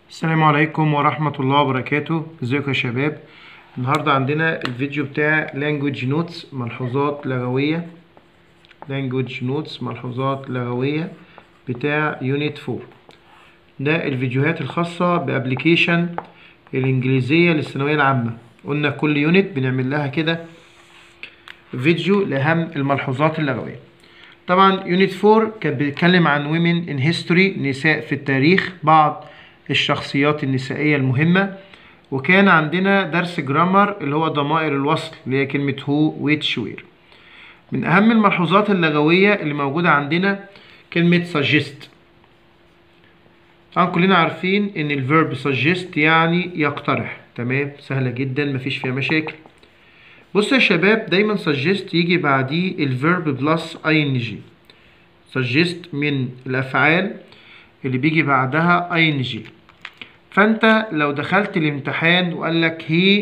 السلام عليكم ورحمة الله وبركاته ازيكم يا شباب النهاردة عندنا الفيديو بتاع language notes ملحوظات لغوية language notes ملحوظات لغوية بتاع unit 4 ده الفيديوهات الخاصة بابليكيشن الانجليزية للثانوية العامة قلنا كل يونت بنعمل لها كده فيديو لأهم الملحوظات اللغوية طبعا يونت 4 كان بيتكلم عن women in history نساء في التاريخ بعض الشخصيات النسائية المهمة وكان عندنا درس جرامر اللي هو ضمائر الوصل اللي هي كلمة هو ويتش وير من أهم الملحوظات اللغوية اللي موجودة عندنا كلمة suggest طبعا كلنا عارفين ان الفيرب suggest يعني يقترح تمام سهلة جدا مفيش فيها مشاكل بصوا يا شباب دايما suggest يجي بعديه الفيرب بلس ing suggest من الأفعال اللي بيجي بعدها ing فانت لو دخلت الامتحان وقال لك هي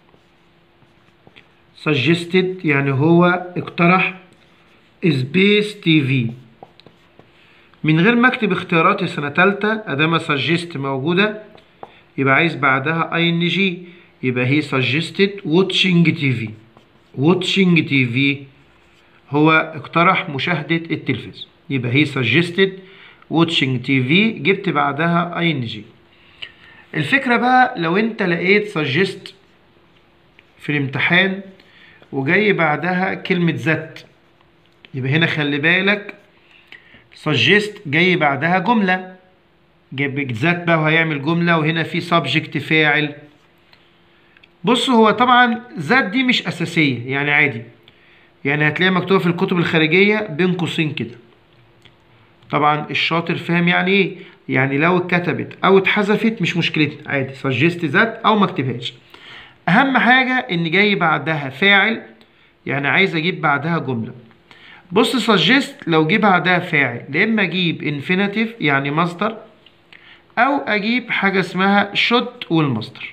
suggested يعني هو اقترح سبيس تي في من غير ما اكتب اختياراتي سنة تالتة ادام suggest موجودة يبقى عايز بعدها ing يبقى هي suggested watching TV watching TV هو اقترح مشاهدة التلفزيون يبقى هي suggested watching TV جبت بعدها ing الفكرة بقى لو انت لقيت suggest في الامتحان وجاي بعدها كلمة ذات يبقى هنا خلي بالك suggest جاي بعدها جملة جاب ذات بقى وهيعمل جملة وهنا في subject فاعل بص هو طبعا ذات دي مش أساسية يعني عادي يعني هتلاقيها مكتوبة في الكتب الخارجية بين قوسين كده طبعا الشاطر فاهم يعني ايه يعني لو اتكتبت او اتحذفت مش مشكلتنا عادي سجست ذات او ما اكتبهاش اهم حاجه ان جاي بعدها فاعل يعني عايز اجيب بعدها جمله بص سجست لو جه بعدها فاعل يا اما اجيب انفينيتيف يعني مصدر او اجيب حاجه اسمها should والمصدر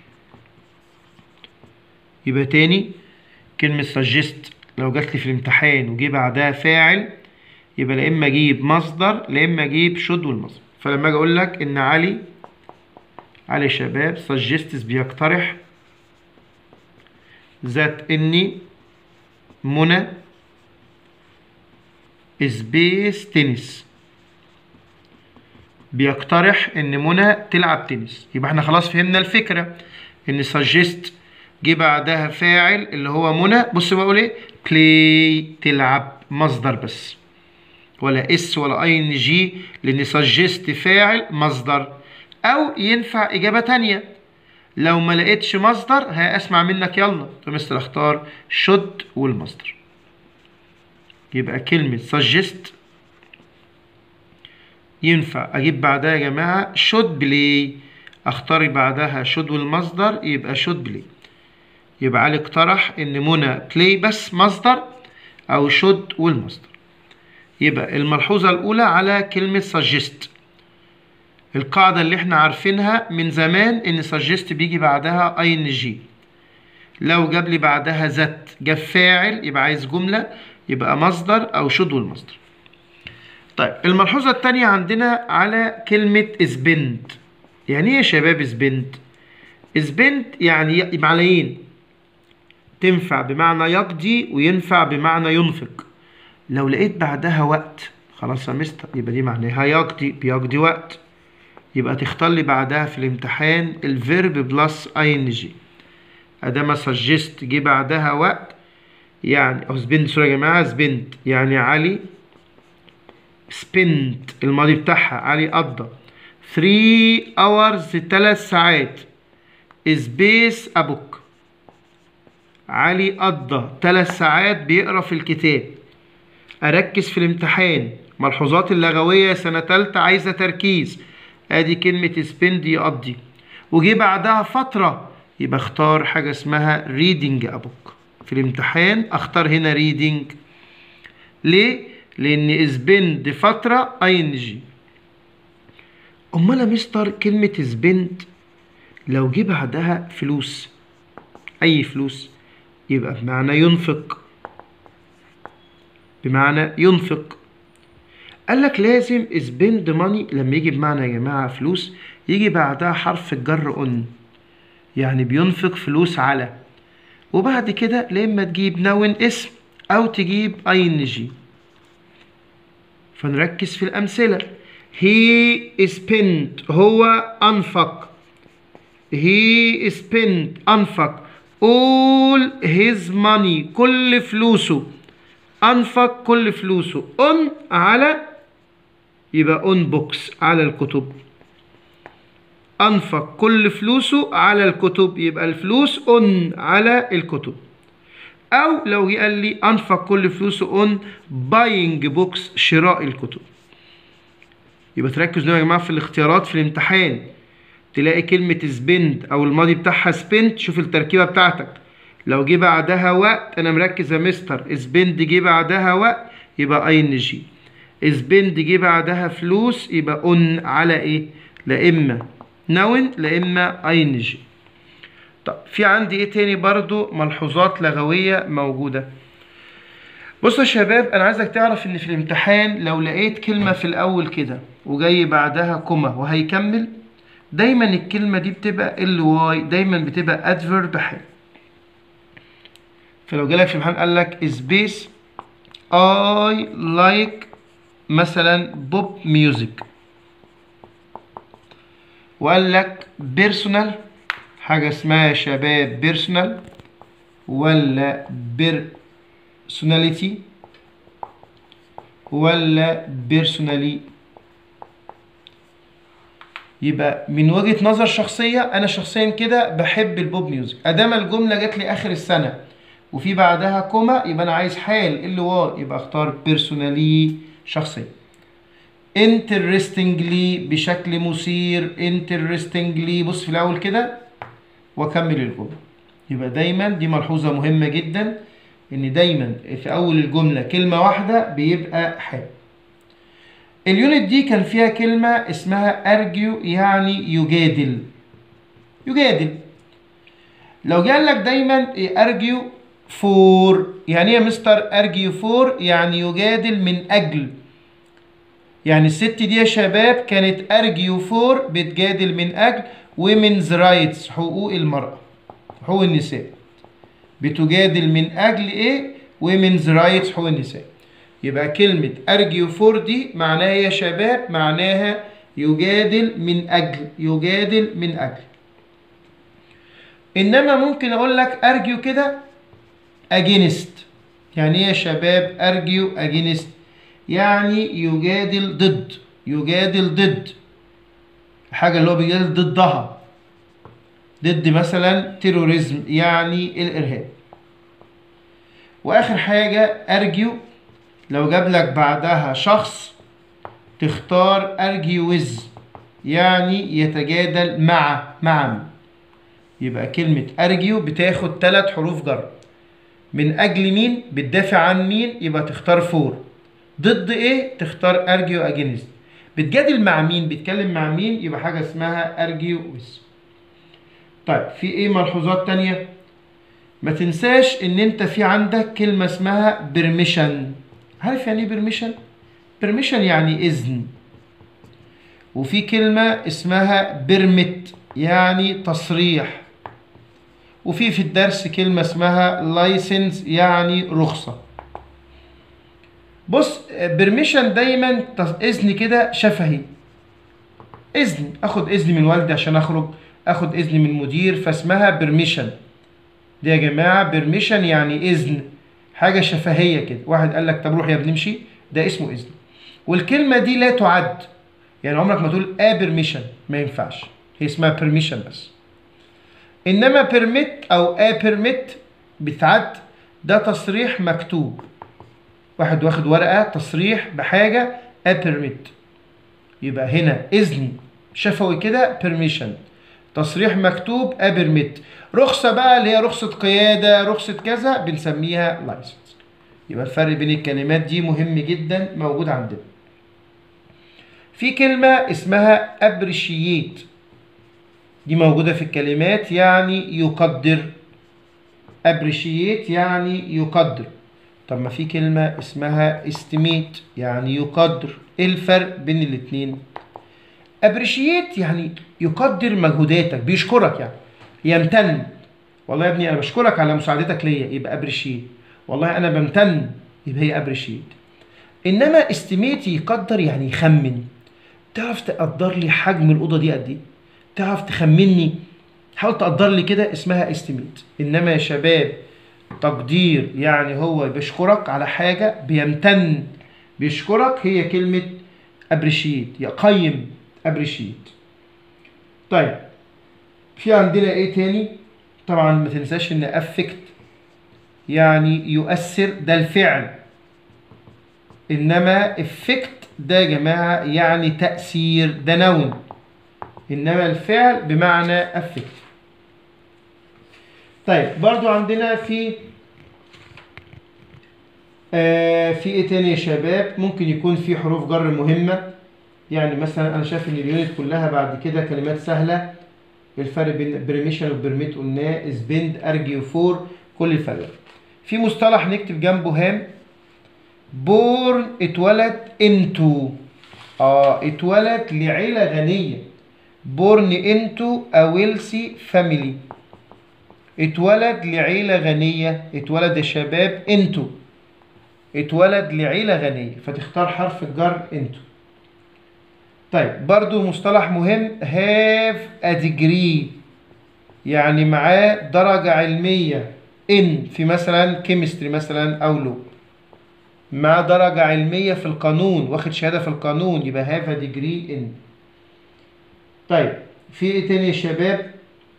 يبقى تاني كلمه سجست لو جات لي في الامتحان وجه بعدها فاعل يبقى لا اما اجيب مصدر لا اما اجيب should والمصدر فلما اجي اقول لك ان علي علي شباب سجستس بيقترح ذات اني منى سبيس تنس بيقترح ان منى تلعب تنس يبقى احنا خلاص فهمنا الفكره ان سجست جه بعدها فاعل اللي هو منى بص بقول ايه بلاي تلعب مصدر بس ولا اس ولا اي ان جي لان سجست فاعل مصدر او ينفع اجابه تانية لو ما لقيتش مصدر هاسمع منك يلا فمثل اختار should والمصدر يبقى كلمه suggest ينفع اجيب بعدها يا جماعه should play اختار بعدها should والمصدر يبقى should play يبقى علي اقترح ان منى play بس مصدر او should والمصدر يبقى الملحوظة الأولى على كلمة suggest القاعدة اللي احنا عارفينها من زمان إن suggest بيجي بعدها ing لو جاب لي بعدها ذات جاب فاعل يبقى عايز جملة يبقى مصدر أو should والمصدر طيب الملحوظة التانية عندنا على كلمة spend يعني ايه يا شباب spend spend يعني معنيين تنفع بمعنى يقضي وينفع بمعنى ينفق لو لقيت بعدها وقت خلاص يا مستر يبقى دي معناها يقضي بيقضي وقت يبقى تختار لي بعدها في الامتحان الفيرب بلس اي ان جي ادام سجست جه بعدها وقت يعني او سبند سوري يا جماعه سبند يعني علي سبند الماضي بتاعها علي قضى 3 hours 3 ساعات سبيس ابوك علي قضى 3 ساعات بيقرا في الكتاب اركز في الامتحان ملحوظات اللغويه سنه تالتة عايزه تركيز ادي كلمه سبند يقضي وجي بعدها فتره يبقى اختار حاجه اسمها ريدنج ابوك في الامتحان اختار هنا ريدنج ليه لان سبند فتره اي ان جي امال يا مستر كلمه سبند لو جه بعدها فلوس اي فلوس يبقى بمعنى ينفق بمعنى ينفق قال لك لازم spend money لما يجي بمعنى يا جماعة فلوس يجي بعدها حرف الجر اون يعني بينفق فلوس على وبعد كده لا اما تجيب نون اسم او تجيب اي ان جي فنركز في الامثله he spent هو انفق he spent انفق all his money كل فلوسه انفق كل فلوسه on على يبقى on books على الكتب انفق كل فلوسه على الكتب يبقى الفلوس on على الكتب او لو قال لي انفق كل فلوسه on buying books شراء الكتب يبقى تركز يا جماعه في الاختيارات في الامتحان تلاقي كلمة سبند أو الماضي بتاعها سبنت شوف التركيبة بتاعتك لو جه بعدها وقت أنا مركز يا مستر سبند جه بعدها وقت يبقى أي إن جي سبند جه بعدها فلوس يبقى أون على إيه؟ لا إما نون لا إما أي إن جي طب في عندي إيه تاني برضو ملحوظات لغوية موجودة بص يا شباب أنا عايزك تعرف إن في الامتحان لو لقيت كلمة في الأول كده وجاي بعدها كوما وهيكمل دايما الكلمة دي بتبقى ال واي دايما بتبقى ادفيرب حال فلو جالك في الامتحان قال لك سبيس اي لايك مثلا بوب ميوزك وقال لك بيرسونال حاجة اسمها يا شباب بيرسونال ولا بيرسوناليتي ولا بيرسونالي يبقى من وجهة نظر شخصية أنا شخصيا كده بحب البوب ميوزك أدام الجملة جات لي آخر السنة وفي بعدها كوما يبقى أنا عايز حال ال واي يبقى أختار بيرسونالي شخصيا انترستنجلي بشكل مثير انترستنجلي بص في الأول كده وأكمل الجملة يبقى دايما دي ملحوظة مهمة جدا إن دايما في أول الجملة كلمة واحدة بيبقى حال اليونت دي كان فيها كلمة اسمها أرجيو يعني يجادل يجادل لو قال لك دايما أرجيو فور يعني ايه يا مستر أرجيو فور يعني يجادل من أجل يعني الست دي يا شباب كانت أرجيو فور بتجادل من أجل women's رايتس حقوق المرأة حقوق النساء بتجادل من أجل إيه women's رايتس حقوق النساء يبقى كلمة أرجيو فور دي معناها يا شباب معناها يجادل من أجل يجادل من أجل إنما ممكن أقول لك أرجيو كده أجينست يعني إيه يا شباب أرجيو أجينست يعني يجادل ضد يجادل ضد الحاجة اللي هو بيجادل ضدها ضد مثلا تيروريزم يعني الإرهاب وآخر حاجة أرجيو لو جاب لك بعدها شخص تختار أرجيو ويز يعني يتجادل مع معا يبقى كلمة أرجيو بتاخد ثلاث حروف جر من أجل مين بتدافع عن مين يبقى تختار فور ضد إيه تختار أرجيو أجينست بتجادل مع مين بتكلم مع مين يبقى حاجة اسمها أرجيو ويز طيب في إيه ملحوظات تانية ما تنساش إن أنت في عندك كلمة اسمها بيرميشن عارف يعني ايه بيرميشن بيرميشن يعني اذن وفي كلمة اسمها بيرمت يعني تصريح وفي في الدرس كلمة اسمها لايسنس يعني رخصة بص بيرميشن دايما اذن كده شفهي اذن اخد اذن من والدي عشان اخرج اخد اذن من مدير فاسمها بيرميشن دي يا جماعة بيرميشن يعني اذن حاجة شفهية كده واحد قال لك طب روح يا ابني امشي ده اسمه إذن والكلمة دي لا تعد يعني عمرك ما تقول ا بيرميشن ما ينفعش هي اسمها بيرميشن بس انما بيرميت او ا بيرميت بتعد ده تصريح مكتوب واحد واخد ورقة تصريح بحاجة ا بيرميت يبقى هنا إذن شفوي كده بيرميشن تصريح مكتوب ا بيرميت رخصة بقى اللي هي رخصة قيادة رخصة كذا بنسميها لايسنس يبقى الفرق بين الكلمات دي مهم جدا موجود عندنا في كلمة اسمها appreciate دي موجودة في الكلمات يعني يقدر appreciate يعني يقدر طب ما في كلمة اسمها estimate يعني يقدر ايه الفرق بين الاتنين ابريشيت يعني يقدر مجهوداتك بيشكرك يعني يمتن والله يا ابني انا بشكرك على مساعدتك ليا يبقى ابريشيت والله انا بمتن يبقى هي ابريشيت انما استيميت يقدر يعني يخمن تعرف تقدر لي حجم الاوضه دي قد ايه تعرف تخمني حاول تقدر لي كده اسمها استيميت انما يا شباب تقدير يعني هو بيشكرك على حاجه بيمتن بيشكرك هي كلمه ابريشيت يقيم ابريشيت طيب في عندنا ايه تاني طبعا ما تنساش ان افكت يعني يؤثر ده الفعل انما افكت ده يا جماعه يعني تاثير ده نون انما الفعل بمعنى افكت طيب برضو عندنا في آه في ايه تاني يا شباب ممكن يكون في حروف جر مهمه يعني مثلا انا شايف ان اليونت كلها بعد كده كلمات سهله الفرق بين بريميشن وبرميت قلناه سبند ارجيو فور كل الفرق في مصطلح نكتب جنبه هام بورن اتولد انتو اه اتولد لعيله غنيه بورن انتو اويلسي فاميلي اتولد لعيله غنيه اتولد يا شباب انتو اتولد لعيله غنيه فتختار حرف الجر انتو طيب برضو مصطلح مهم have a degree يعني معاه درجة علمية in في مثلا chemistry مثلا أو لو معاه درجة علمية في القانون واخد شهادة في القانون يبقى have a degree in طيب في ايه تاني يا شباب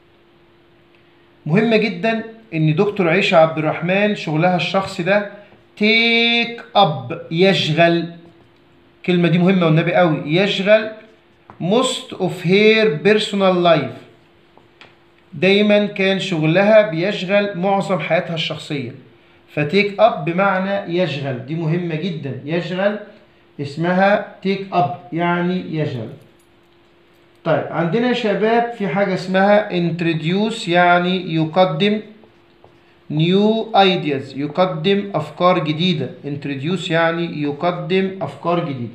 مهمة جدا ان دكتور عيشة عبد الرحمن شغلها الشخصي ده take up يشغل الكلمة دي مهمة والنبي قوي يشغل most of her personal life دايما كان شغلها بيشغل معظم حياتها الشخصية فتيك اب بمعنى يشغل دي مهمة جدا يشغل اسمها تيك اب يعني يشغل طيب عندنا يا شباب في حاجة اسمها introduce يعني يقدم new ideas يقدم أفكار جديدة introduce يعني يقدم أفكار جديدة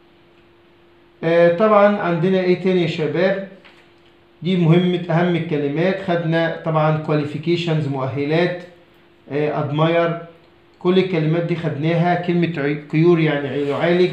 آه طبعا عندنا ايه تاني يا شباب دي مهمة أهم الكلمات خدنا طبعا qualifications مؤهلات آه admire كل الكلمات دي خدناها كلمة كيور يعني يعالج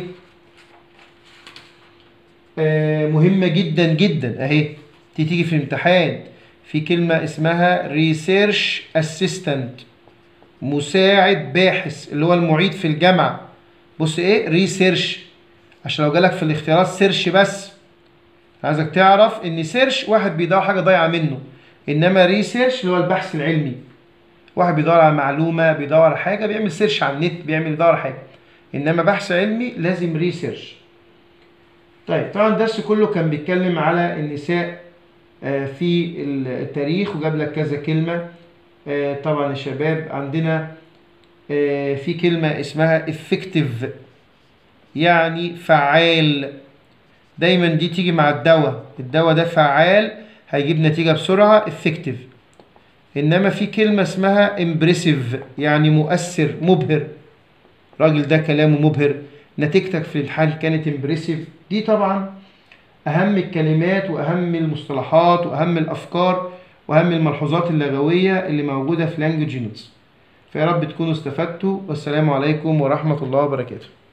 آه مهمة جدا جدا اهي دي تيجي في الامتحان في كلمة اسمها ريسيرش اسيستنت مساعد باحث اللي هو المعيد في الجامعة بص ايه ريسيرش عشان لو جالك في الاختيارات سيرش بس عايزك تعرف ان سيرش واحد بيدور حاجة ضايعة منه انما ريسيرش اللي هو البحث العلمي واحد بيدور على معلومة بيدور على حاجة بيعمل سيرش على النت بيعمل يدور على حاجة انما بحث علمي لازم ريسيرش طيب طبعا الدرس كله كان بيتكلم على النساء في التاريخ وجاب لك كذا كلمة طبعا يا شباب عندنا في كلمة اسمها effective يعني فعال دايما دي تيجي مع الدواء الدواء ده فعال هيجيب نتيجة بسرعة effective انما في كلمة اسمها impressive يعني مؤثر مبهر الراجل ده كلامه مبهر نتيجتك في الامتحان كانت امبريسيف دي طبعا اهم الكلمات واهم المصطلحات واهم الافكار واهم الملحوظات اللغويه اللي موجوده في لانجوج نوتس فيا رب تكونوا استفدتوا والسلام عليكم ورحمه الله وبركاته